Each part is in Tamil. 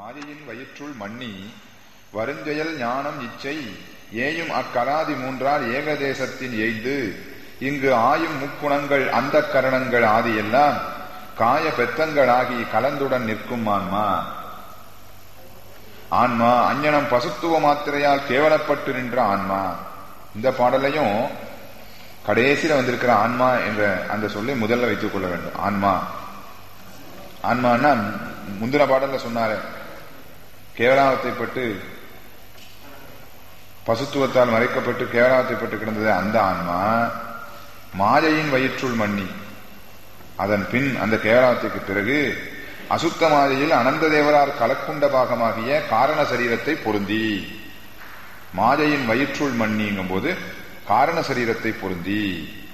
மாயையின் வயிற்றுள் மண்ணி வருஞ்செயல் ஞானம் இச்சை ஏயும் அக்கலாதி மூன்றால் ஏகதேசத்தின் எய்து இங்கு ஆயும் முக்குணங்கள் அந்த கரணங்கள் ஆதியெல்லாம் காய பெத்தங்களாகி கலந்துடன் நிற்கும் ஆன்மா ஆன்மா அஞ்ஞனம் பசுத்துவ மாத்திரையால் கேவலப்பட்டு நின்ற ஆன்மா இந்த பாடலையும் கடைசியில வந்திருக்கிற ஆன்மா என்ற அந்த சொல்லி முதல்ல வைத்துக் கொள்ள வேண்டும் ஆன்மா ஆன்மான்னா முந்தின பாடல்ல சொன்னாரு கேவலாவத்தை பட்டு பசுத்துவத்தால் மறைக்கப்பட்டு கேவலாவத்தை பட்டு கிடந்தது அந்த ஆன்மா மாயையின் வயிற்றுள் மண்ணி அதன் பின் அந்த கேவலாவத்துக்கு பிறகு அசுத்த மாயையில் அனந்த தேவரார் கலக்குண்ட பாகமாகிய காரண சரீரத்தை பொருந்தி மாயையின் வயிற்றுள் மண்ணிங்கும் போது காரண சரீரத்தை பொருந்தி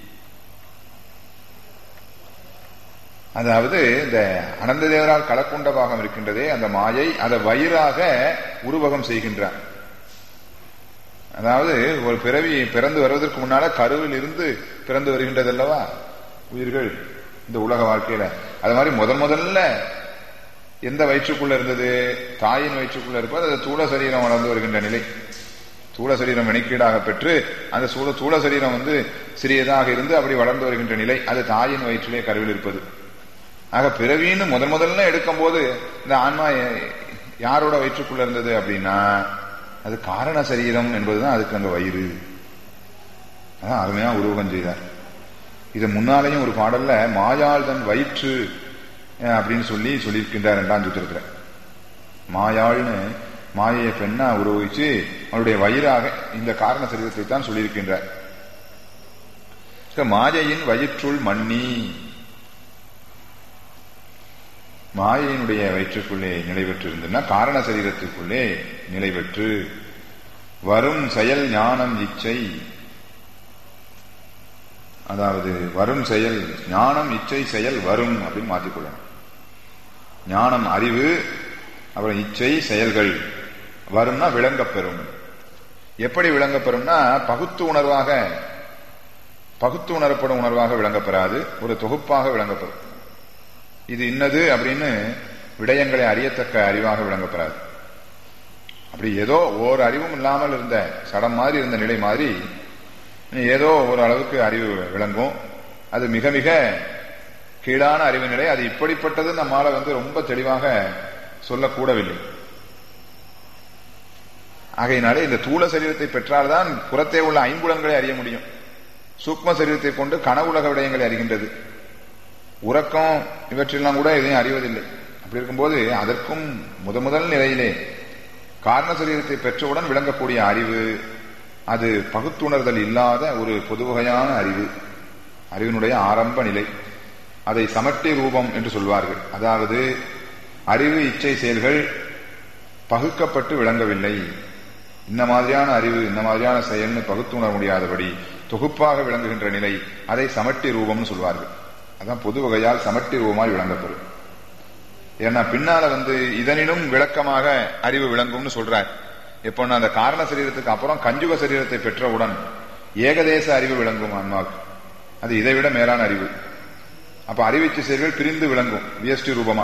அதாவது இந்த அனந்த தேவரால் கலக்குண்ட பாகம் இருக்கின்றதே அந்த மாயை அதை வயிறாக உருவகம் செய்கின்றார் அதாவது ஒரு பிறவி பிறந்து வருவதற்கு முன்னால கருவில் இருந்து பிறந்து வருகின்றது அல்லவா உயிர்கள் இந்த உலக வாழ்க்கையில அது மாதிரி முதல் முதல்ல எந்த வயிற்றுக்குள்ள இருந்தது தாயின் வயிற்றுக்குள்ள இருப்பது அது தூள சரீரம் வளர்ந்து வருகின்ற நிலை தூள சரீரம் இணைக்கீடாக பெற்று அந்த சூழ தூள சரீரம் வந்து சிறியதாக இருந்து அப்படி வளர்ந்து வருகின்ற நிலை அது தாயின் வயிற்றிலே கருவில் இருப்பது ஆக பிறவின்னு முதன் முதல்ல எடுக்கும் போது இந்த ஆன்மா யாரோட வயிற்றுக்குள்ள இருந்தது அப்படின்னா அது காரண சரீரம் என்பதுதான் அதுக்கு அந்த வயிறு அதான் அருமையா உருவகம் செய்தார் இது முன்னாலேயும் ஒரு பாடல்ல மாயாள் தன் வயிற்று அப்படின்னு சொல்லி சொல்லியிருக்கின்றார் இரண்டாம் சூத்திரத்துல மாயாள்னு மாயையை பெண்ணா உருவகிச்சு அவருடைய வயிறாக இந்த காரண சரீரத்தை தான் சொல்லியிருக்கின்றார் மாயையின் வயிற்றுள் மண்ணி மாயையினுடைய வயிற்றுக்குள்ளே நிலை பெற்றிருந்ததுன்னா காரண சரீரத்துக்குள்ளே நிலை பெற்று வரும் செயல் ஞானம் இச்சை அதாவது வரும் செயல் ஞானம் இச்சை செயல் வரும் அப்படின்னு மாற்றிக்கொள்ளணும் ஞானம் அறிவு அப்புறம் இச்சை செயல்கள் வரும்னா விளங்கப்பெறும் எப்படி விளங்கப்பெறும்னா பகுத்து உணர்வாக பகுத்து உணரப்படும் உணர்வாக விளங்கப்பெறாது ஒரு தொகுப்பாக விளங்கப்பெறும் இது இன்னது அப்படின்னு விடயங்களை அறியத்தக்க அறிவாக விளங்கப்பெறாது அப்படி ஏதோ ஓர் அறிவும் இல்லாமல் இருந்த சடம் மாதிரி இருந்த நிலை மாதிரி ஏதோ ஒரு அளவுக்கு அறிவு விளங்கும் அது மிக மிக கீழான அறிவு நிலை அது இப்படிப்பட்டது நம்மால வந்து ரொம்ப தெளிவாக சொல்லக்கூடவில்லை ஆகையினாலே இந்த தூள சரீரத்தை பெற்றால்தான் புறத்தே உள்ள ஐம்புலங்களை அறிய முடியும் சூக்ம சரீரத்தை கொண்டு கனவுலக விடயங்களை அறிகின்றது உறக்கம் இவற்றெல்லாம் கூட எதையும் அறிவதில்லை அப்படி இருக்கும்போது அதற்கும் முத முதல் நிலையிலே காரண சரீரத்தை பெற்றவுடன் விளங்கக்கூடிய அறிவு அது பகுத்துணர்தல் இல்லாத ஒரு பொதுவகையான அறிவு அறிவினுடைய ஆரம்ப நிலை அதை சமட்டி ரூபம் என்று சொல்வார்கள் அதாவது அறிவு இச்சை செயல்கள் பகுக்கப்பட்டு விளங்கவில்லை இந்த மாதிரியான அறிவு இந்த மாதிரியான செயல்னு பகுத்துணர முடியாதபடி தொகுப்பாக விளங்குகின்ற நிலை அதை சமட்டி ரூபம்னு சொல்வார்கள் அதான் பொது வகையால் சமட்டி ரூபமாய் விளங்கப்படும் ஏன்னா பின்னால வந்து இதனினும் விளக்கமாக அறிவு விளங்கும்னு சொல்றார் எப்போ அந்த காரண சரீரத்துக்கு அப்புறம் கஞ்சுக சரீரத்தை பெற்றவுடன் ஏகதேச அறிவு விளங்கும் ஆன்மாவுக்கு அது இதை விட மேலான அறிவு அப்ப அறிவிச்ச செயல்கள் பிரிந்து விளங்கும் விஎஸ்டி ரூபமா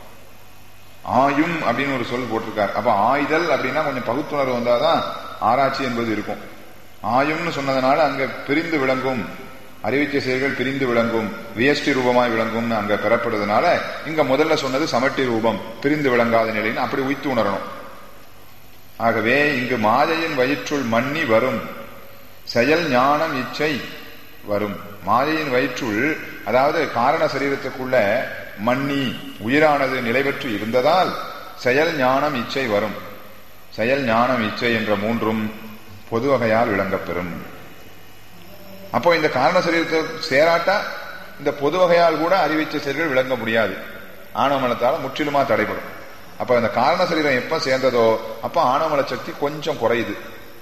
ஆயும் அப்படின்னு ஒரு சொல் போட்டிருக்கார் அப்ப ஆயுதல் அப்படின்னா கொஞ்சம் பகுத்துணர்வு வந்தாதான் ஆராய்ச்சி என்பது இருக்கும் ஆயும்னு சொன்னதுனால அங்க பிரிந்து விளங்கும் அறிவிச்ச செயல்கள் பிரிந்து விளங்கும் விஎஸ்டி ரூபமாய் விளங்கும்னு அங்க பெறப்படுறதுனால இங்க முதல்ல சொன்னது சமட்டி ரூபம் பிரிந்து விளங்காத நிலைன்னு அப்படி உய்த்து உணரணும் ஆகவே இங்கு மாயையின் வயிற்றுள் மண்ணி வரும் செயல் ஞானம் இச்சை வரும் மாயையின் வயிற்றுள் அதாவது காரண சரீரத்துக்குள்ள மண்ணி உயிரானது நிலை பெற்று இருந்ததால் செயல் ஞானம் இச்சை வரும் செயல் ஞானம் இச்சை என்ற மூன்றும் பொது வகையால் விளங்கப்பெறும் அப்போ இந்த காரண சரீரத்தை சேராட்டா இந்த பொது வகையால் கூட அறிவிச்ச செயல்கள் விளங்க முடியாது ஆணவமலத்தால முற்றிலுமா தடைபடும் அப்ப இந்த காரண சரீரம் எப்ப சேர்ந்ததோ அப்ப ஆணவமல சக்தி கொஞ்சம் குறையுது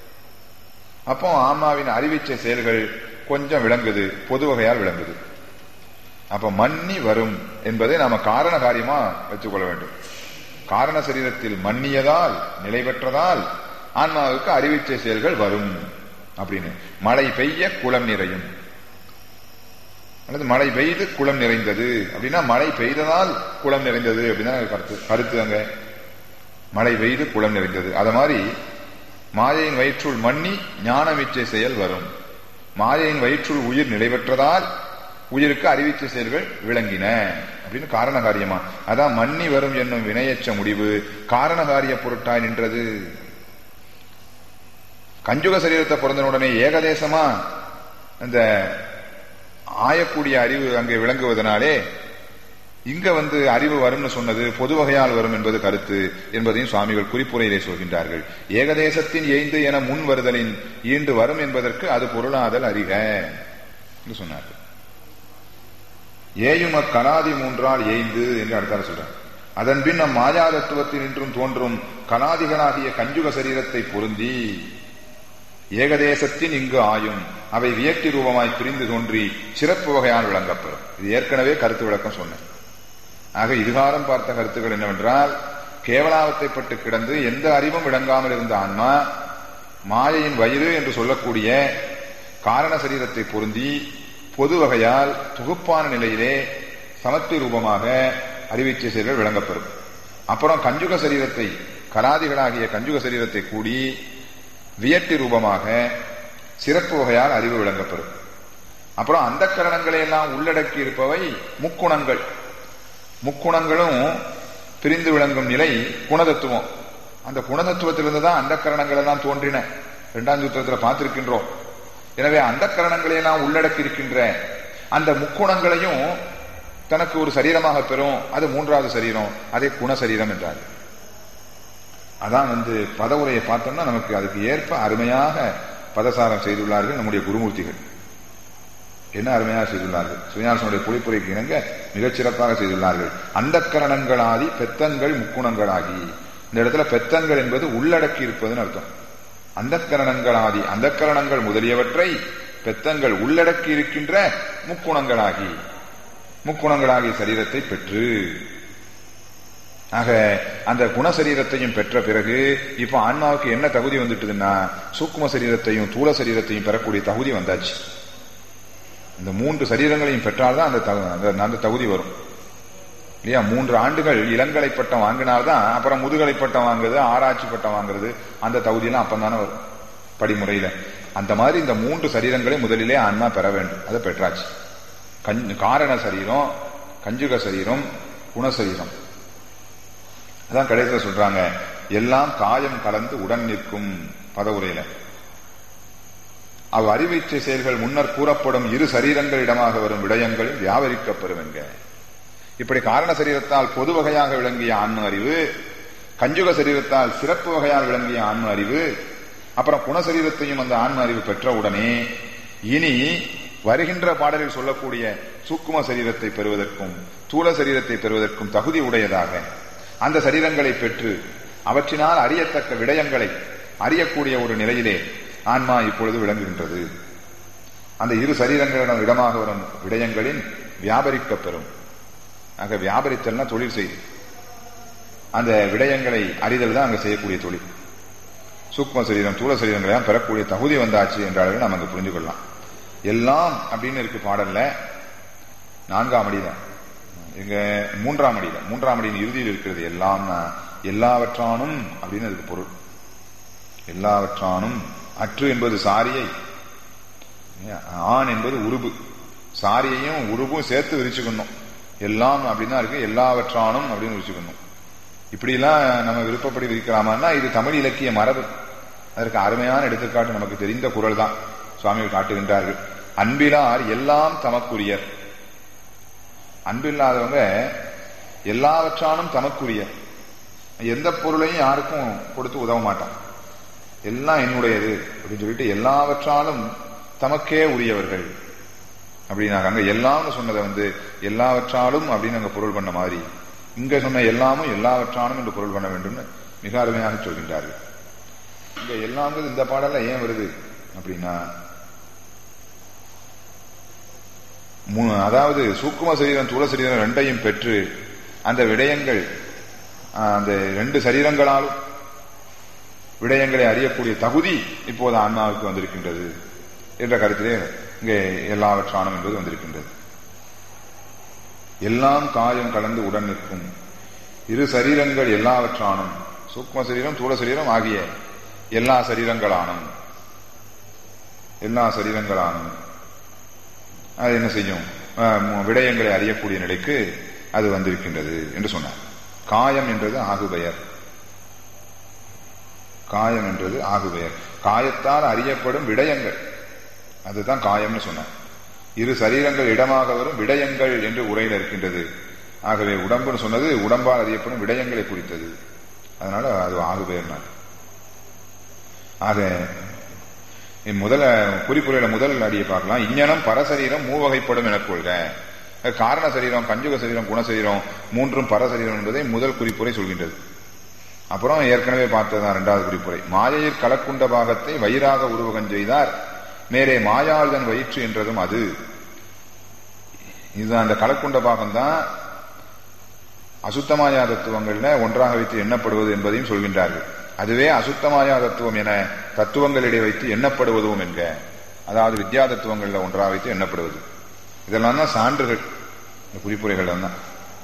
அப்போ ஆன்மாவின் அறிவிச்ச செயல்கள் கொஞ்சம் விளங்குது பொது வகையால் விளங்குது அப்ப மன்னி வரும் என்பதை நாம காரண காரியமா வச்சுக்கொள்ள வேண்டும் காரண சரீரத்தில் மன்னியதால் நிலை பெற்றதால் ஆன்மாவுக்கு அறிவிச்ச செயல்கள் வரும் அப்படின்னு மழை பெய்ய குளம் நிறையும் அல்லது மழை பெய்து குளம் நிறைந்தது அப்படின்னா மழை பெய்ததால் குளம் நிறைந்தது அப்படின்னா கருத்து கருத்து அங்க மழை பெய்து குளம் நிறைந்தது அத மாதிரி மாயையின் வயிற்றுள் மண்ணி ஞானமிச்சை செயல் வரும் மாயையின் வயிற்றுள் உயிர் நிலைபெற்றதால் உயிருக்கு அறிவிச்சை செயல்கள் விளங்கின அப்படின்னு காரண காரியமா அதான் மன்னி வரும் என்னும் வினையச்ச முடிவு காரணகாரிய பொருட்டாய் நின்றது கஞ்சுக சரீரத்தை பிறந்தனுடனே ஏகதேசமா இந்த ஆயக்கூடிய அறிவு அங்கே விளங்குவதனாலே இங்க வந்து அறிவு வரும்னு சொன்னது பொது வகையால் வரும் என்பது கருத்து என்பதையும் சுவாமிகள் குறிப்புரையிலே சொல்கின்றார்கள் ஏகதேசத்தின் எய்ந்து என முன் வருதலின் ஈண்டு வரும் என்பதற்கு அது பொருளாதல் அறிக என்று சொன்னார்கள் ஏயும கலாதி மூன்றால் எய்ந்து என்று அடுத்தார சொல்றார் அதன் பின் நம் மாயா தத்துவத்தில் நின்றும் தோன்றும் கலாதிகளாகிய கஞ்சுக சரீரத்தை பொருந்தி ஏகதேசத்தின் இங்கு ஆயும் அவை வியக்தி ரூபமாய் பிரிந்து தோன்றி சிறப்பு வகையால் விளங்கப்பெறும் இது ஏற்கனவே கருத்து விளக்கம் சொன்னேன் ஆக இதுகாரம் பார்த்த கருத்துக்கள் என்னவென்றால் கேவலாவத்தை பட்டு கிடந்து எந்த அறிவும் விளங்காமல் இருந்த ஆன்மா மாயையின் வயிறு என்று சொல்லக்கூடிய காரண சரீரத்தை பொருந்தி பொது வகையால் தொகுப்பான நிலையிலே சமத்துவ ரூபமாக அறிவிச்சை செயல்கள் விளங்கப்பெறும் அப்புறம் கஞ்சுக சரீரத்தை கலாதிகளாகிய கஞ்சுக சரீரத்தை கூடி வியட்டி ரூபமாக சிறப்பு வகையால் அறிவு விளங்கப்பெறும் அப்புறம் அந்த கரணங்களை எல்லாம் உள்ளடக்கி இருப்பவை முக்குணங்கள் முக்குணங்களும் பிரிந்து விளங்கும் நிலை குணதத்துவம் அந்த குணதத்துவத்திலிருந்து தான் அந்த கரணங்கள் எல்லாம் தோன்றின இரண்டாம் சூத்திரத்தில் பார்த்திருக்கின்றோம் எனவே அந்த கரணங்களை எல்லாம் உள்ளடக்கி இருக்கின்ற அந்த முக்குணங்களையும் தனக்கு ஒரு சரீரமாக பெறும் அது மூன்றாவது சரீரம் அதே குணசரீரம் என்றார் அதான் வந்து பதவுரையை பார்த்தோம்னா நமக்கு அதுக்கு ஏற்ப அருமையாக பதசாரம் செய்துள்ளார்கள் நம்முடைய குருமூர்த்திகள் என்ன அருமையாக செய்துள்ளார்கள் சுயாசனுடைய பொழிப்புரைக்கு இணங்க மிகச் சிறப்பாக செய்துள்ளார்கள் அந்த கரணங்களாதி பெத்தங்கள் முக்குணங்களாகி இந்த இடத்துல பெத்தங்கள் என்பது உள்ளடக்கி இருப்பதுன்னு அர்த்தம் அந்த கரணங்களாதி அந்த கரணங்கள் முதலியவற்றை பெத்தங்கள் உள்ளடக்கி இருக்கின்ற முக்குணங்களாகி முக்குணங்களாகிய சரீரத்தை பெற்று ஆக அந்த குணசரீரத்தையும் பெற்ற பிறகு இப்ப ஆன்மாவுக்கு என்ன தகுதி வந்துட்டுதுன்னா சூக்கும சரீரத்தையும் தூள சரீரத்தையும் பெறக்கூடிய தகுதி வந்தாச்சு இந்த மூன்று சரீரங்களையும் பெற்றால்தான் அந்த அந்த அந்த தகுதி வரும் இல்லையா மூன்று ஆண்டுகள் இளங்கலை பட்டம் வாங்கினால்தான் அப்புறம் முதுகலை பட்டம் வாங்குறது ஆராய்ச்சி பட்டம் வாங்குறது அந்த தகுதியெல்லாம் அப்பந்தானே வரும் படிமுறையில அந்த மாதிரி இந்த மூன்று சரீரங்களை முதலிலே ஆன்மா பெற வேண்டும் அதை பெற்றாச்சு காரண சரீரம் கஞ்சுக சரீரம் குணசரீரம் அதான் கடைசியில் சொல்றாங்க எல்லாம் காயம் கலந்து உடன் நிற்கும் பதவுரையில அவ் அறிவிச்சை செயல்கள் முன்னர் கூறப்படும் இரு சரீரங்களிடமாக வரும் விடயங்கள் வியாபரிக்கப்பெறும் என்க இப்படி காரண சரீரத்தால் பொது வகையாக விளங்கிய ஆன்ம அறிவு கஞ்சுக சரீரத்தால் சிறப்பு வகையால் விளங்கிய ஆன்ம அறிவு அப்புறம் குணசரீரத்தையும் அந்த ஆன்ம அறிவு பெற்ற உடனே இனி வருகின்ற பாடலில் சொல்லக்கூடிய சூக்கும சரீரத்தை பெறுவதற்கும் தூள சரீரத்தை பெறுவதற்கும் தகுதி உடையதாக அந்த சரீரங்களை பெற்று அவற்றினால் அறியத்தக்க விடயங்களை அறியக்கூடிய ஒரு நிலையிலே ஆன்மா இப்பொழுது விளங்குகின்றது அந்த இரு சரீரங்களிடம் இடமாக வரும் விடயங்களின் வியாபரிக்க பெறும் ஆக வியாபரித்தல்னா தொழில் செய்து அந்த விடயங்களை அறிதல் தான் அங்க செய்யக்கூடிய தொழில் சூக்ம சரீரம் தூள சரீரங்களை பெறக்கூடிய தகுதி வந்தாச்சு என்றாலும் நம்ம அங்க புரிஞ்சு கொள்ளலாம் எல்லாம் அப்படின்னு இருக்கு பாடல்ல நான்காம் அடிதான் எங்க மூன்றாம் அடியில மூன்றாம் அடியின் இறுதியில் இருக்கிறது எல்லாம் எல்லாவற்றானும் அப்படின்னு அதுக்கு பொருள் எல்லாவற்றானும் அற்று என்பது சாரியை ஆண் என்பது உருபு சாரியையும் உருபும் சேர்த்து விரிச்சுக்கணும் எல்லாம் அப்படின்னா இருக்கு எல்லாவற்றானும் அப்படின்னு விரிச்சுக்கணும் இப்படிலாம் நம்ம விருப்பப்படி விரிக்கலாமான்னா இது தமிழ் இலக்கிய மரபு அதற்கு அருமையான எடுத்துக்காட்டு நமக்கு தெரிந்த குரல் தான் சுவாமிகள் காட்டுகின்றார்கள் அன்பிலார் எல்லாம் தமக்குரியர் அன்பில்லாதவங்க எல்லாவற்றானும் தமக்குரியர் எந்த பொருளையும் யாருக்கும் கொடுத்து உதவ மாட்டான் எல்லாம் என்னுடையது அப்படின்னு சொல்லிட்டு எல்லாவற்றாலும் தமக்கே உரியவர்கள் அப்படின்னாங்க அங்க எல்லாம்னு சொன்னதை வந்து எல்லாவற்றாலும் அப்படின்னு அங்க பொருள் பண்ண மாதிரி இங்க சொன்ன எல்லாமும் எல்லாவற்றாலும் என்று பொருள் பண்ண வேண்டும்னு மிக அருமையாக சொல்கின்றார்கள் இங்க எல்லாங்கிறது இந்த பாடல்ல ஏன் வருது அப்படின்னா அதாவது சூக்கும சரீரம் தூள சரீரம் ரெண்டையும் பெற்று அந்த விடயங்கள் அந்த ரெண்டு சரீரங்களாலும் விடயங்களை அறியக்கூடிய தகுதி இப்போது ஆன்மாவுக்கு வந்திருக்கின்றது என்ற கருத்திலே இங்கே எல்லாவற்றானும் என்பது வந்திருக்கின்றது எல்லாம் காயம் கலந்து உடன் நிற்கும் இரு சரீரங்கள் எல்லாவற்றானும் சூக்ம சரீரம் தூள சரீரம் ஆகிய எல்லா சரீரங்களானும் எல்லா சரீரங்களானும் அது என்ன செய்யும் அஹ், விடயங்களை அறியக்கூடிய நிலைக்கு அது வந்திருக்கின்றது என்று சொன்னார் காயம் என்றது ஆகுபெயர் காயம் என்றது ஆகுபெயர் காயத்தால் அறியப்படும் விடயங்கள் அதுதான் காயம்னு சொன்னார் இரு சரீரங்கள் இடமாக வரும் விடயங்கள் என்று உரையில் இருக்கின்றது ஆகவே உடம்புன்னு சொன்னது உடம்பால் அறியப்படும் விடயங்களை குறித்தது அதனால அது ஆகுபெயர்னார் ஆக இம் முதல குறிப்புரையில முதல் அடியை பார்க்கலாம் இஞ்ஞனம் பரசரீரம் மூவகைப்படும் எனக் கொள்க காரண சரீரம் கஞ்சுக சரீரம் குணசரீரம் மூன்றும் பரசரீரம் என்பதை முதல் குறிப்புரை சொல்கின்றது அப்புறம் ஏற்கனவே பார்த்ததுதான் இரண்டாவது குறிப்புரை மாயையில் கலக்குண்ட பாகத்தை வயிறாக உருவகம் செய்தார் மேலே மாயாள்தன் வயிற்று என்றதும் அது இதுதான் அந்த கலக்குண்ட பாகம் தான் அசுத்தமாயா தத்துவங்கள்ல ஒன்றாக வைத்து எண்ணப்படுவது என்பதையும் சொல்கின்றார்கள் அதுவே அசுத்தமாயா தத்துவம் என தத்துவங்களிடையே வைத்து எண்ணப்படுவதும் என்க அதாவது வித்யா தத்துவங்கள்ல ஒன்றாக வைத்து எண்ணப்படுவது இதெல்லாம் தான் சான்றுகள் இந்த குறிப்புரைகள் தான்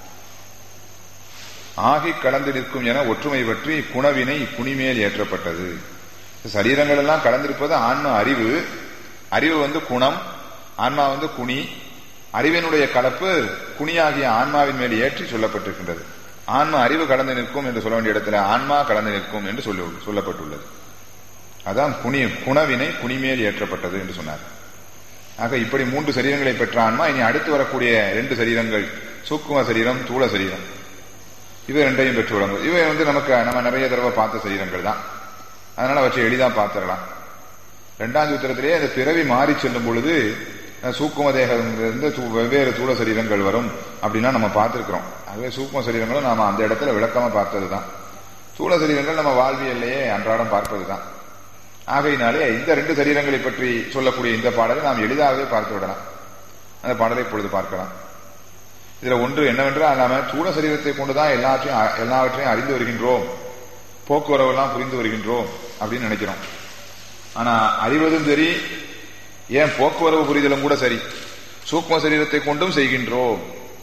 ஆகி கலந்து நிற்கும் என ஒற்றுமை பற்றி குணவினை குணிமேல் ஏற்றப்பட்டது சரீரங்கள் எல்லாம் கலந்திருப்பது ஆன்ம அறிவு அறிவு வந்து குணம் ஆன்மா வந்து குனி அறிவினுடைய கலப்பு குனியாகிய ஆன்மாவின் மேல் ஏற்றி சொல்லப்பட்டிருக்கின்றது ஆன்மா அறிவு கலந்து நிற்கும் என்று சொல்ல வேண்டிய இடத்துல ஆன்மா கலந்து நிற்கும் என்று சொல்லி சொல்லப்பட்டுள்ளது அதான் குனி குணவினை குனிமேல் ஏற்றப்பட்டது என்று சொன்னார் ஆக இப்படி மூன்று சரீரங்களை பெற்ற ஆன்மா இனி அடுத்து வரக்கூடிய ரெண்டு சரீரங்கள் சூக்கும சரீரம் தூள சரீரம் இவை ரெண்டையும் பெற்று விளங்கும் இவை வந்து நமக்கு நம்ம நிறைய தடவை பார்த்த சரீரங்கள் தான் அதனால அவற்றை எளிதா பார்த்துடலாம் இரண்டாம் சூத்திரத்திலேயே அந்த பிறவி மாறி செல்லும் பொழுது அஹ், சூக்கும தேகத்திலிருந்து தூ- வெவ்வேறு தூள சரீரங்கள் வரும் அப்படின்னா நம்ம பார்த்திருக்கிறோம் அதுவே சூக்கும சரீரங்களும் நாம அந்த இடத்துல விளக்கமா பார்த்ததுதான் தூள சரீரங்கள் நம்ம வாழ்வியல்லையே அன்றாடம் பார்ப்பதுதான் ஆகையினாலே இந்த ரெண்டு சரீரங்களை பற்றி சொல்லக்கூடிய இந்த பாடலை நாம் எளிதாகவே பார்த்து விடலாம் அந்த பாடலை இப்பொழுது பார்க்கலாம் இதுல ஒன்று என்னவென்றால் நாம சூழ சரீரத்தை கொண்டுதான் எல்லாற்றையும் அ- எல்லாவற்றையும் அறிந்து வருகின்றோம் போக்குவரவு எல்லாம் புரிந்து வருகின்றோம் அப்படின்னு நினைக்கிறோம் ஆனா அறிவதும் சரி ஏன் போக்குவரவு புரிதலும் கூட சரி சூக்ம சரீரத்தை கொண்டும் செய்கின்றோம்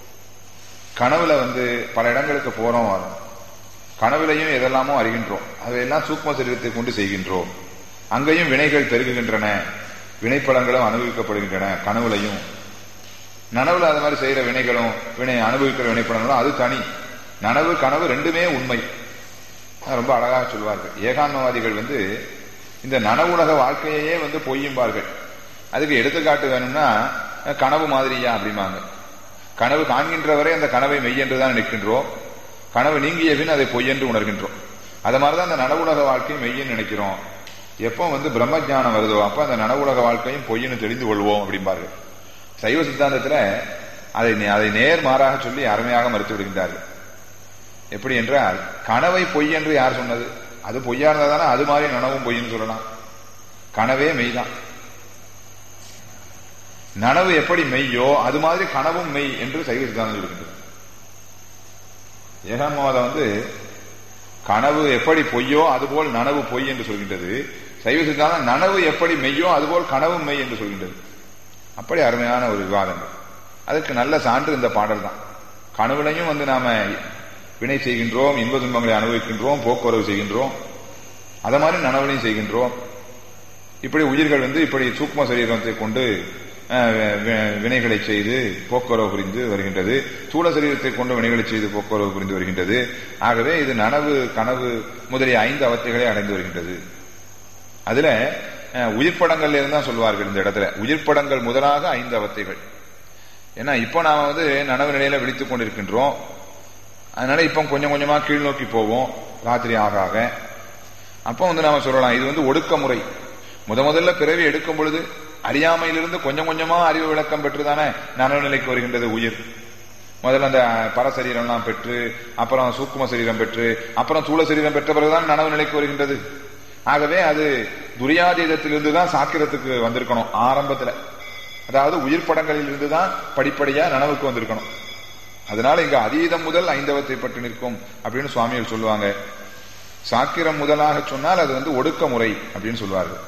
கனவுல வந்து பல இடங்களுக்கு போறோம் வரோம் கனவுலையும் எதெல்லாமோ அறிகின்றோம் அதையெல்லாம் சூக்ம சரீரத்தை கொண்டு செய்கின்றோம் அங்கேயும் வினைகள் பெருகுகின்றன வினைப்பலங்களும் அனுபவிக்கப்படுகின்றன கனவுலையும் நனவுல அது மாதிரி செய்யற வினைகளும் வினை அனுபவிக்கிற வினைப்படங்களும் அது தனி நனவு கனவு ரெண்டுமே உண்மை அது ரொம்ப அழகாக சொல்வார்கள் ஏகான்மவாதிகள் வந்து இந்த நனவுலக வாழ்க்கையே வந்து பொய்யும்பார்கள் அதுக்கு எடுத்துக்காட்டு வேணும்னா கனவு மாதிரியா அப்படிம்பாங்க கனவு காண்கின்றவரை அந்த கனவை மெய் என்று தான் நிற்கின்றோம் கனவு நீங்கிய பின் அதை பொய் என்று உணர்கின்றோம் அது மாதிரிதான் அந்த நனவுலக வாழ்க்கை மெய்யன்னு நினைக்கிறோம் எப்போ வந்து பிரம்ம ஞானம் வருதோ அப்ப அந்த நனவுலக வாழ்க்கையும் பொய்ன்னு தெரிந்து கொள்வோம் அப்படிம்பார்கள் சைவ சித்தாந்தத்துல அதை நே- அதை நேர் மாறாக சொல்லி அருமையாக மறுத்து விடுகின்றார்கள் எப்படி என்றால் கனவை பொய் என்று யார் சொன்னது அது பொய்யா இருந்தா தானே அது மாதிரி நனவும் பொய்ன்னு சொல்லலாம் கனவே மெய்தான் நனவு எப்படி மெய்யோ அது மாதிரி கனவும் மெய் என்று சைவ சித்தாந்தம் சொல்கின்றது ஏகாமவாதம் வந்து கனவு எப்படி பொய்யோ அதுபோல் நனவு பொய் என்று சொல்கின்றது சைவ சித்தாந்தம் நனவு எப்படி மெய்யோ அதுபோல் கனவு மெய் என்று சொல்கின்றது அப்படி அருமையான ஒரு விவாதங்கள் அதுக்கு நல்ல சான்று இந்த பாடல் தான் கனவுலையும் வந்து நாம வினை செய்கின்றோம் இன்ப துன்பங்களை அனுபவிக்கின்றோம் போக்குவரவு செய்கின்றோம் அத மாதிரி நனவுலையும் செய்கின்றோம் இப்படி உயிர்கள் வந்து இப்படி சூக்ம சரீரத்தை கொண்டு அஹ், வி- வி- வினைகளை செய்து போக்குவரவு புரிந்து வருகின்றது சூழ சரீரத்தை கொண்டு வினைகளை செய்து போக்குவரவு புரிந்து வருகின்றது ஆகவே இது நனவு கனவு முதலிய ஐந்து அவத்தைகளை அடைந்து வருகின்றது அதுல அஹ், உயிர்ப்படங்கள்ல இருந்து தான் சொல்லுவார்கள் இந்த இடத்துல உயிர்ப்படங்கள் முதலாக ஐந்து அவத்தைகள் ஏன்னா இப்போ நாம வந்து நனவு நிலையில விழித்துக் கொண்டிருக்கின்றோம் அதனால இப்போ கொஞ்சம் கொஞ்சமா கீழ் நோக்கி போவோம் ராத்திரி ஆக ஆக அப்போ வந்து நாம சொல்லலாம் இது வந்து ஒடுக்கமுறை முத முதல்ல பிறவி எடுக்கும் பொழுது அறியாமையிலிருந்து கொஞ்சம் கொஞ்சமா அறிவு விளக்கம் பெற்றுதானே நனவு நிலைக்கு வருகின்றது உயிர் முதல்ல அந்த பரசரீரம்லாம் பெற்று அப்புறம் சூக்கும சரீரம் பெற்று அப்புறம் தூள சரீரம் பெற்ற பிறகுதான் நனவு நிலைக்கு வருகின்றது ஆகவே அது துரியாதீதத்திலிருந்து தான் சாக்கிரத்துக்கு வந்திருக்கணும் ஆரம்பத்துல அதாவது உயிர் படங்களில் இருந்து தான் படிப்படியா நனவுக்கு வந்திருக்கணும் அதனால இங்க அதீதம் முதல் ஐந்தவத்தை பற்றி நிற்கும் அப்படின்னு சுவாமிகள் சொல்லுவாங்க சாக்கிரம் முதலாக சொன்னால் அது வந்து ஒடுக்க முறை அப்படின்னு சொல்லுவார்கள்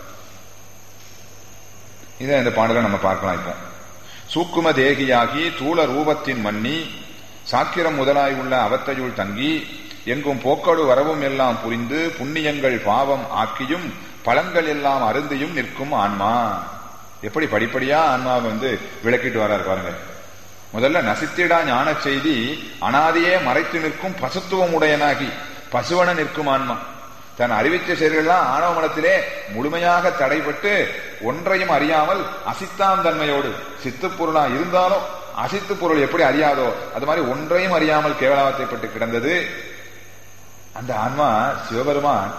இதை இந்த பாடலை நம்ம பார்க்கலாம் இப்போ சூக்கும தேகியாகி தூள ரூபத்தின் மன்னி சாக்கிரம் முதலாய் உள்ள அவத்தையுள் தங்கி எங்கும் போக்கடு வரவும் எல்லாம் புரிந்து புண்ணியங்கள் பாவம் ஆக்கியும் பலன்கள் எல்லாம் அருந்தியும் நிற்கும் ஆன்மா எப்படி படிப்படியா ஆன்மாவை வந்து விளக்கிட்டு வர்றாரு பாருங்க முதல்ல நசித்திடா ஞான செய்தி அனாதியே மறைத்து நிற்கும் பசுத்துவம் உடையனாகி பசுவன நிற்கும் ஆன்மா தன் அறிவித்த செயல்கள்லாம் ஆணவ மனத்திலே முழுமையாக தடைபட்டு ஒன்றையும் அறியாமல் அசித்தாம் தன்மையோடு சித்து பொருளா இருந்தாலும் அசித்து பொருள் எப்படி அறியாதோ அது மாதிரி ஒன்றையும் அறியாமல் கேவலாவத்தைப்பட்டு கிடந்தது அந்த ஆன்மா சிவபெருமான்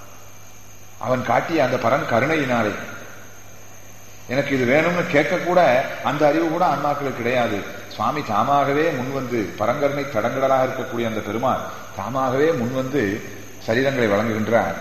அவன் காட்டிய அந்த பரன் கருணையினாலே எனக்கு இது வேணும்னு கேட்க கூட அந்த அறிவு கூட ஆன்மாக்களுக்கு கிடையாது சுவாமி தாமாகவே முன்வந்து பரங்கருணை தடங்கடலாக இருக்கக்கூடிய அந்த பெருமான் தாமாகவே முன்வந்து சரீரங்களை வழங்குகின்றார்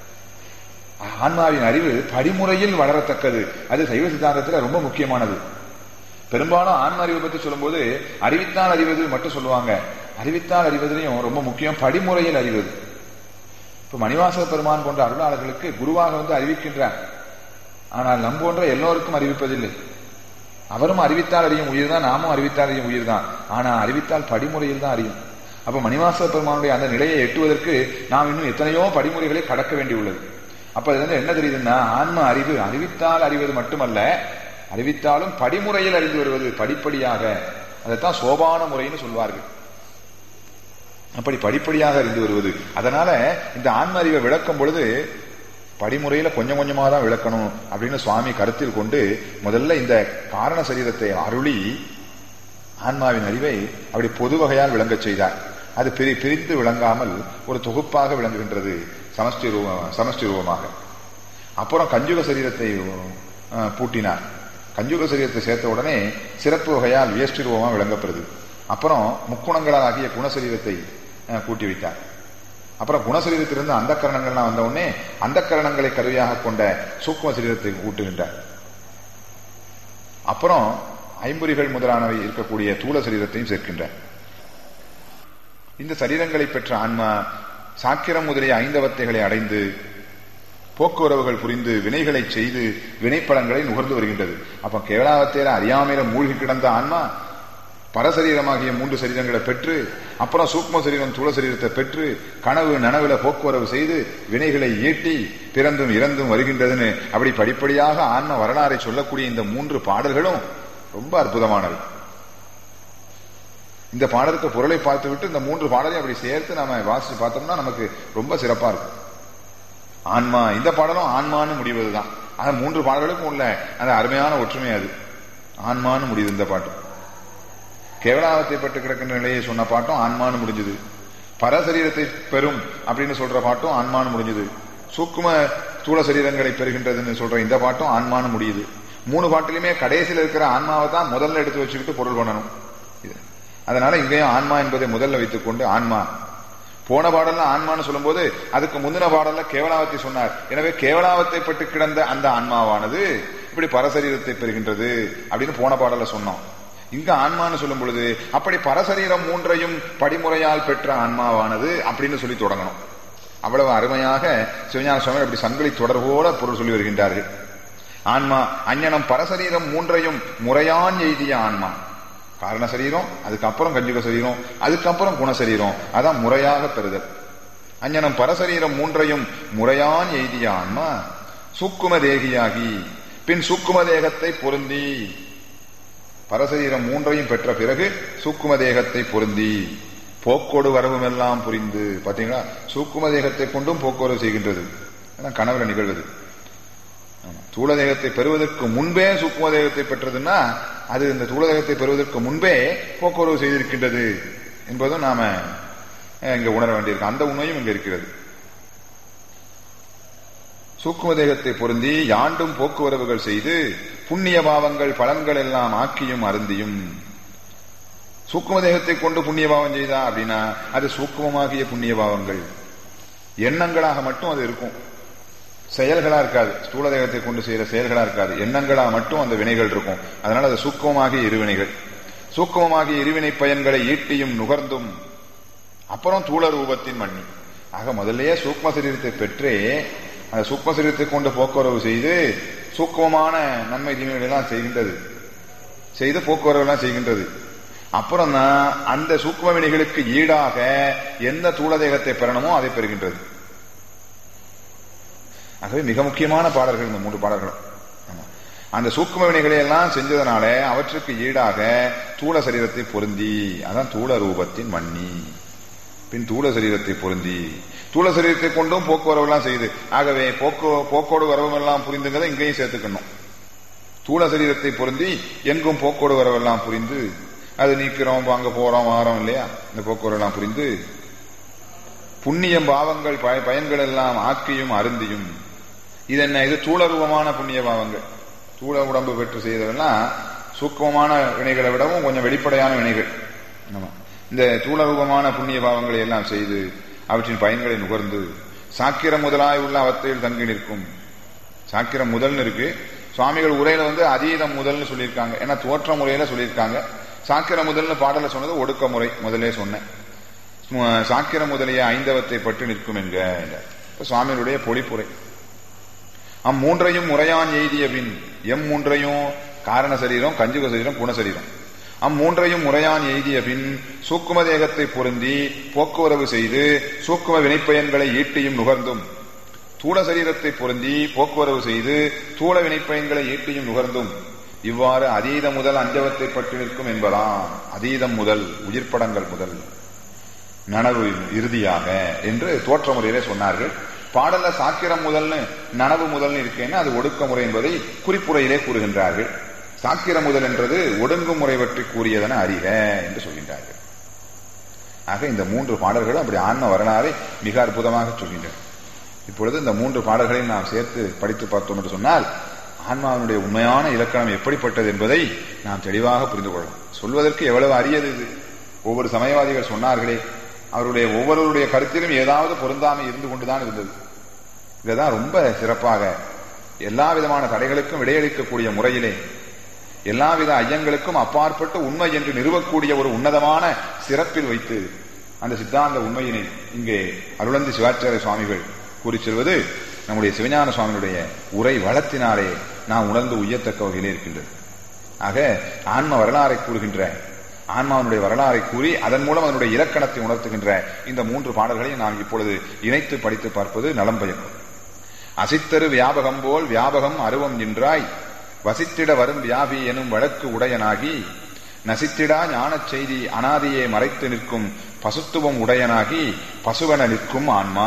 ஆன்மாவின் அறிவு படிமுறையில் வளரத்தக்கது அது சைவ சித்தாந்தத்தில் ரொம்ப முக்கியமானது பெரும்பாலும் ஆன்ம அறிவை பற்றி சொல்லும்போது அறிவித்தால் அறிவது மட்டும் சொல்லுவாங்க அறிவித்தால் அறிவதிலையும் ரொம்ப முக்கியம் படிமுறையில் அறிவது இப்ப மணிவாச பெருமான் போன்ற அருளாளர்களுக்கு குருவாக வந்து அறிவிக்கின்றார் ஆனால் நம் போன்ற எல்லோருக்கும் அறிவிப்பதில்லை அவரும் அறிவித்தால் அறியும் உயிர் தான் நாமும் அறிவித்தால் அறியும் உயிர் தான் ஆனா அறிவித்தால் படிமுறையில் தான் அறியும் அப்ப மணிவாச பெருமானுடைய அந்த நிலையை எட்டுவதற்கு நாம் இன்னும் எத்தனையோ படிமுறைகளை கடக்க வேண்டியுள்ளது அப்ப இதுல இருந்து என்ன தெரியுதுன்னா ஆன்ம அறிவு அறிவித்தால் அறிவது மட்டுமல்ல அறிவித்தாலும் படிமுறையில் அறிந்து வருவது படிப்படியாக அதைத்தான் சோபான முறைன்னு சொல்வார்கள் அப்படி படிப்படியாக அறிந்து வருவது அதனால இந்த ஆன்ம அறிவை விளக்கும் பொழுது படிமுறையில கொஞ்சம் கொஞ்சமா தான் விளக்கணும் அப்படின்னு சுவாமி கருத்தில் கொண்டு முதல்ல இந்த காரண சரீரத்தை அருளி ஆன்மாவின் அறிவை அப்படி பொது வகையால் விளங்கச் செய்தார் அது பிரி பிரித்து விளங்காமல் ஒரு தொகுப்பாக விளங்குகின்றது சமஷ்டி ரூபம் சமஷ்டி ரூபமாக அப்புறம் கஞ்சுக சரீரத்தை பூட்டினார் கஞ்சுக சரீரத்தை சேர்த்த உடனே சிறப்பு வகையால் வியஷ்டி ரூபமாக விளங்கப்படுது அப்புறம் முக்குணங்களால் ஆகிய குணசரீரத்தை கூட்டி வைத்தார் அப்புறம் குணசரீரத்திலிருந்து அந்த கரணங்கள்லாம் வந்த உடனே அந்த கரணங்களை கருவியாக கொண்ட சூக்ம சரீரத்தை ஊட்டுகின்றார் அப்புறம் ஐம்பொறிகள் முதலானவை இருக்கக்கூடிய தூள சரீரத்தையும் சேர்க்கின்றார் இந்த சரீரங்களை பெற்ற ஆன்மா சாக்கிரம் முதலிய ஐந்தவத்தைகளை அடைந்து போக்குவரவுகள் புரிந்து வினைகளை செய்து வினைப்படங்களை நுகர்ந்து வருகின்றது அப்ப கேவலாவத்தையில அறியாமையில மூழ்கி கிடந்த ஆன்மா பரசரீரமாகிய மூன்று சரீரங்களை பெற்று அப்புறம் சூக்ம சரீரம் தூள சரீரத்தை பெற்று கனவு நனவுல போக்குவரவு செய்து வினைகளை ஈட்டி பிறந்தும் இறந்தும் வருகின்றதுன்னு அப்படி படிப்படியாக ஆன்ம வரலாறை சொல்லக்கூடிய இந்த மூன்று பாடல்களும் ரொம்ப அற்புதமானது இந்த பாடலுக்கு பொருளை பார்த்து விட்டு இந்த மூன்று பாடலையும் அப்படி சேர்த்து நாம வாசிச்சு பார்த்தோம்னா நமக்கு ரொம்ப சிறப்பா இருக்கும் ஆன்மா இந்த பாடலும் ஆன்மான்னு முடிவதுதான் ஆனா மூன்று பாடல்களுக்கும் உள்ள அந்த அருமையான ஒற்றுமை அது ஆன்மான்னு முடியுது இந்த பாட்டு கேவலாவத்தை பட்டு கிடக்கின்ற நிலையை சொன்ன பாட்டும் ஆன்மான்னு முடிஞ்சது பரசரீரத்தை பெறும் அப்படின்னு சொல்ற பாட்டும் ஆன்மான்னு முடிஞ்சது சூக்கும தூள சரீரங்களை பெறுகின்றதுன்னு சொல்ற இந்த பாட்டும் ஆன்மான்னு முடியுது மூணு பாட்டிலுமே கடைசியில் இருக்கிற ஆன்மாவை தான் முதல்ல எடுத்து வச்சுக்கிட்டு பொருள் பண்ணணும் இது அதனால இங்கேயும் ஆன்மா என்பதை முதல்ல வைத்துக் கொண்டு ஆன்மா போன பாடல்ல ஆன்மான்னு சொல்லும்போது அதுக்கு முந்தின பாடல்ல கேவலாவத்தை சொன்னார் எனவே கேவலாவத்தை பட்டு கிடந்த அந்த ஆன்மாவானது இப்படி பரசரீரத்தை பெறுகின்றது அப்படின்னு போன பாடல்ல சொன்னோம் இங்க ஆன்மான்னு சொல்லும் பொழுது அப்படி பரசரீரம் மூன்றையும் படிமுறையால் பெற்ற ஆன்மாவானது அப்படின்னு சொல்லி தொடங்கணும் அவ்வளவு அருமையாக சிவஞான சுவாமி அப்படி சங்கிலி தொடர்போட பொருள் சொல்லி வருகின்றார்கள் ஆன்மா அஞ்ஞனம் பரசரீரம் மூன்றையும் முறையான் எய்திய ஆன்மா காரண சரீரம் அதுக்கப்புறம் கஞ்சுக சரீரம் அதுக்கப்புறம் குணசரீரம் அதான் முறையாக பெறுதல் அஞ்ஞனம் பரசரீரம் மூன்றையும் முறையான் எய்திய ஆன்மா சூக்கும தேகியாகி பின் சூக்கும தேகத்தை பொருந்தி பரசரீரம் மூன்றையும் பெற்ற பிறகு சூக்கும தேகத்தை பொருந்தி போக்கோடு வரவும் எல்லாம் புரிந்து பாத்தீங்களா சூக்கும தேகத்தை கொண்டும் போக்குவரவு செய்கின்றது கனவுல நிகழ்வது தூள தேகத்தை பெறுவதற்கு முன்பே சூக்கும தேகத்தை பெற்றதுன்னா அது இந்த தூள தேகத்தை பெறுவதற்கு முன்பே போக்குவரவு செய்திருக்கின்றது என்பதும் நாம இங்க உணர வேண்டியிருக்கு அந்த உண்மையும் இங்க இருக்கிறது சூக்கும தேகத்தை பொருந்தி யாண்டும் போக்குவரவுகள் செய்து புண்ணிய பாவங்கள் பலன்கள் எல்லாம் ஆக்கியும் அருந்தியும் சூக்கும தேகத்தை கொண்டு புண்ணிய பாவம் செய்தா அப்படின்னா அது சூக்குமமாகிய புண்ணிய பாவங்கள் எண்ணங்களாக மட்டும் அது இருக்கும் செயல்களா இருக்காது ஸ்தூல தேகத்தை கொண்டு செய்யற செயல்களா இருக்காது எண்ணங்களா மட்டும் அந்த வினைகள் இருக்கும் அதனால அது சூக்குமமாகிய இருவினைகள் சூக்குமமாகிய இருவினை பயன்களை ஈட்டியும் நுகர்ந்தும் அப்புறம் தூள ரூபத்தின் மண்ணி ஆக முதல்லயே சூக்ம சரீரத்தை பெற்றே அந்த சூக்ம சரீரத்தை கொண்டு போக்குவரவு செய்து சூக்குமமான நன்மை தீமைகள் எல்லாம் செய்கின்றது செய்து போக்குவரவு எல்லாம் செய்கின்றது அப்புறம் தான் அந்த சூக்ம வினைகளுக்கு ஈடாக எந்த தூளதேகத்தை பெறணுமோ அதை பெறுகின்றது ஆகவே மிக முக்கியமான பாடல்கள் இந்த மூன்று பாடல்களும் ஆமா. அந்த சூக்ம வினைகளை எல்லாம் செஞ்சதுனால அவற்றுக்கு ஈடாக தூள சரீரத்தை பொருந்தி அதான் தூள ரூபத்தின் மன்னி பின் தூள சரீரத்தை பொருந்தி தூள சரீரத்தை கொண்டும் போக்குவரவு எல்லாம் செய்யுது ஆகவே போக்கு போக்கோடு வரவும் எல்லாம் புரிந்துங்கிறத இங்கேயும் சேர்த்துக்கணும் தூள சரீரத்தை பொருந்தி எங்கும் போக்கோடு வரவெல்லாம் புரிந்து அது நீக்கிறோம் அங்க போறோம் வாரோம் இல்லையா இந்த போக்குவரவு எல்லாம் புரிந்து புண்ணியம் பாவங்கள் பய- பயன்கள் எல்லாம் ஆக்கியும் அருந்தியும் இது என்ன இது தூளரூபமான புண்ணிய பாவங்கள் தூள உடம்பு பெற்று செய்ததெல்லாம் சூக்கமமான வினைகளை விடவும் கொஞ்சம் வெளிப்படையான வினைகள் ஆமா. இந்த தூளரூபமான புண்ணிய பாவங்களை எல்லாம் செய்து அவற்றின் பயன்களை நுகர்ந்து சாக்கிரம் முதலாய் உள்ள அவத்தையில் தங்கி நிற்கும் சாக்கிரம் முதல்னு இருக்கு சுவாமிகள் உரையில வந்து அதீதம் முதல்னு சொல்லியிருக்காங்க ஏன்னா தோற்ற முறையில சொல்லியிருக்காங்க சாக்கிர முதல்னு பாடல சொன்னது ஒடுக்க முறை முதலே சொன்னேன் சும- சாக்கிர முதலிய ஐந்தவத்தை பட்டு நிற்கும் என்க என்றார். இப்ப சுவாமிகளுடைய பொழிப்புரை அம்மூன்றையும் முறையான் எய்திய பின் எம் மூன்றையும் காரண சரீரம் கஞ்சுக சரீரம் குணசரீரம் அம்மூன்றையும் முறையான் எய்திய பின் சூக்கும தேகத்தை பொருந்தி போக்குவரவு செய்து சூக்கும வினைப்பயன்களை ஈட்டியும் நுகர்ந்தும் தூள சரீரத்தை பொருந்தி போக்குவரவு செய்து தூள வினைப்பயன்களை ஈட்டியும் நுகர்ந்தும் இவ்வாறு அதீத முதல் அஞ்சவத்தை பட்டு நிற்கும் என்பதாம் அதீதம் முதல் உயிர்ப்படங்கள் முதல் நனவு இறுதியாக என்று தோற்ற முறையிலே சொன்னார்கள் பாடல்ல சாக்கிரம் முதல்னு நனவு முதல்னு இருக்கேன்னு அது ஒடுக்க முறை என்பதை குறிப்புரையிலே கூறுகின்றார்கள் சாக்கிர முதல் என்றது ஒடுங்கும் முறை பற்றி கூறியதென அறிக என்று சொல்கின்றார்கள் ஆக இந்த மூன்று பாடல்களும் அப்படி ஆன்ம வரலாறை மிக அற்புதமாக சொல்கின்றன இப்பொழுது இந்த மூன்று பாடல்களையும் நாம் சேர்த்து படித்து பார்த்தோம் என்று சொன்னால் ஆன்மாவினுடைய உண்மையான இலக்கணம் எப்படிப்பட்டது என்பதை நாம் தெளிவாக புரிந்து கொள்ளலாம் சொல்வதற்கு எவ்வளவு அரியது இது ஒவ்வொரு சமயவாதிகள் சொன்னார்களே அவருடைய ஒவ்வொருவருடைய கருத்திலும் ஏதாவது பொருந்தாமை இருந்து கொண்டுதான் இருந்தது இதுதான் ரொம்ப சிறப்பாக எல்லா விதமான தடைகளுக்கும் விடையளிக்கக்கூடிய முறையிலே எல்லாவித ஐயங்களுக்கும் அப்பாற்பட்டு உண்மை என்று நிறுவக்கூடிய ஒரு உன்னதமான சிறப்பில் வைத்து அந்த சித்தாந்த உண்மையினை இங்கே அருளந்தி சிவாச்சாரிய சுவாமிகள் கூறி செல்வது நம்முடைய சிவஞான சுவாமியுடைய உரை வளத்தினாலே நாம் உணர்ந்து உய்யத்தக்க வகையிலே இருக்கின்றது ஆக ஆன்ம வரலாறை கூறுகின்ற ஆன்மாவினுடைய வரலாறை கூறி அதன் மூலம் அதனுடைய இலக்கணத்தை உணர்த்துகின்ற இந்த மூன்று பாடல்களையும் நாம் இப்பொழுது இணைத்து படித்து பார்ப்பது நலம் பயக்கும் அசித்தரு வியாபகம் போல் வியாபகம் அருவம் நின்றாய் வசித்திட வரும் வியாபி எனும் வழக்கு உடையனாகி நசித்திடா ஞானச் செய்தி அனாதியே மறைத்து நிற்கும் பசுத்துவம் உடையனாகி பசுவன நிற்கும் ஆன்மா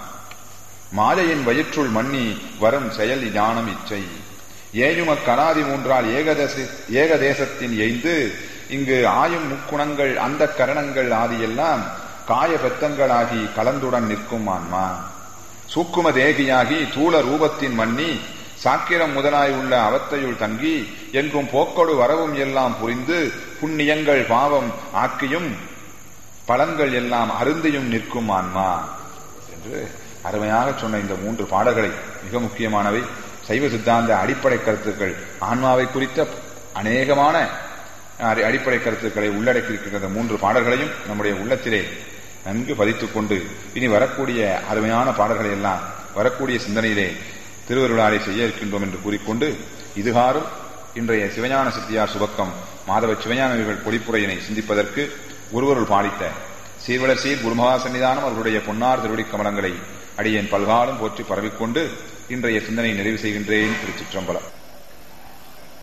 மாலையின் வயிற்றுள் மன்னி வரும் செயல் ஞானம் இச்சை ஏயுமக் கனாதி மூன்றால் ஏகதேச ஏகதேசத்தின் எய்ந்து இங்கு ஆயும் முக்குணங்கள் அந்த கரணங்கள் ஆதியெல்லாம் காய பெத்தங்களாகி கலந்துடன் நிற்கும் ஆன்மா சூக்கும தேகியாகி தூள ரூபத்தின் மன்னி சாக்கிரம் முதலாய் உள்ள அவத்தையுள் தங்கி எங்கும் போக்கொடு வரவும் எல்லாம் புரிந்து புண்ணியங்கள் பாவம் ஆக்கியும் பலன்கள் எல்லாம் அருந்தியும் நிற்கும் ஆன்மா என்று அருமையாக சொன்ன இந்த மூன்று பாடல்களை மிக முக்கியமானவை சைவ சித்தாந்த அடிப்படை கருத்துக்கள் ஆன்மாவை குறித்த அநேகமான அடி- அடிப்படை கருத்துக்களை உள்ளடக்கியிருக்கிற இந்த மூன்று பாடல்களையும் நம்முடைய உள்ளத்திலே நன்கு பதித்துக் கொண்டு இனி வரக்கூடிய அருமையான பாடல்களை எல்லாம் வரக்கூடிய சிந்தனையிலே திருவருளாலை செய்ய இருக்கின்றோம் என்று கூறிக்கொண்டு இதுகாரும் இன்றைய சிவஞான சித்தியார் சுபக்கம் மாதவ சிவஞானவர்கள் பொழிப்புரையினை சிந்திப்பதற்கு ஒருவருள் பாலித்த சீர்வளர் சீர் குருமகா சன்னிதானம் அவர்களுடைய பொன்னார் திருவடி கமலங்களை அடியேன் பல்காலம் போற்றி பரவிக்கொண்டு இன்றைய சிந்தனை நிறைவு செய்கின்றேன் திருச்சிற்றம்பலம்